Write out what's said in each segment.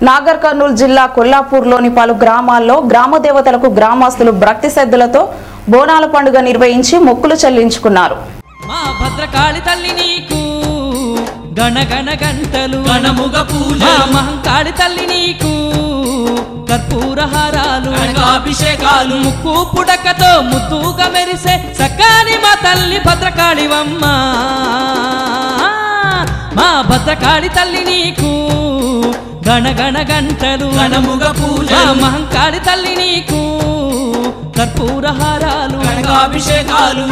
నాగర్ కర్నూలు జిల్లా కొల్లాపూర్లోని పలు గ్రామాల్లో గ్రామ దేవతలకు గ్రామస్తులు భక్తి శ్రద్ధలతో బోనాల పండుగ నిర్వహించి మొక్కులు చెల్లించుకున్నారు మా భద్రకాళి తల్లి నీకు గణ గణ గంటలు గణముగ పూజ మా మహంకాళి తల్లి నీకు కర్పూర హారాలు అభిషేకాలు ముక్కు పుడకతో ముద్దుగా మెరిసే సక్కాని మా తల్లి భద్రకాళివమ్మ మా భద్రకాళి తల్లి నీకు గణ గణ గంటలు గణముగ పూజ మా మహంకాళి తల్లి నీకు కర్పూర హారాలు అభిషేకాలు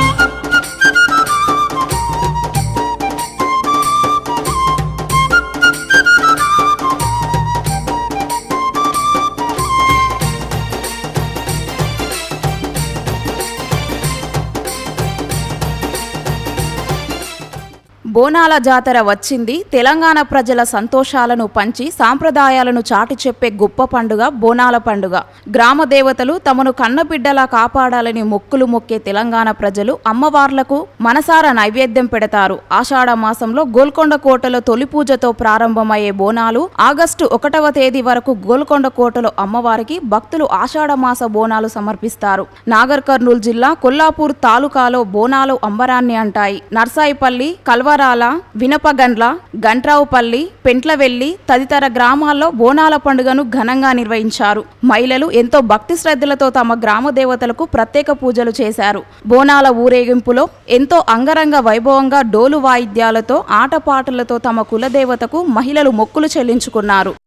బోనాల జాతర వచ్చింది తెలంగాణ ప్రజల సంతోషాలను పంచి సాంప్రదాయాలను చాటి చెప్పే గొప్ప పండుగ బోనాల పండుగ గ్రామ దేవతలు తమను కన్నబిడ్డలా కాపాడాలని మొక్కులు మొక్కే తెలంగాణ ప్రజలు అమ్మవార్లకు మనసార నైవేద్యం పెడతారు ఆషాఢ మాసంలో గోల్కొండ కోటలో తొలి పూజతో ప్రారంభమయ్యే బోనాలు ఆగస్టు ఒకటవ తేదీ వరకు గోల్కొండ కోటలో అమ్మవారికి భక్తులు ఆషాఢ మాస బోనాలు సమర్పిస్తారు నాగర్ కర్నూలు జిల్లా కొల్లాపూర్ తాలూకాలో బోనాలు అంబరాన్ని అంటాయి నర్సాయిపల్లి కల్వరాల వినపగండ్ల గంట్రావుపల్లి పెంట్లవెల్లి తదితర గ్రామాల్లో బోనాల పండుగను ఘనంగా నిర్వహించారు మహిళలు ఎంతో భక్తి శ్రద్ధలతో తమ గ్రామ దేవతలకు ప్రత్యేక పూజలు చేశారు బోనాల ఊరేగింపులో ఎంతో అంగరంగ వైభవంగా డోలు వాయిద్యాలతో ఆటపాటలతో తమ కులదేవతకు మహిళలు మొక్కులు చెల్లించుకున్నారు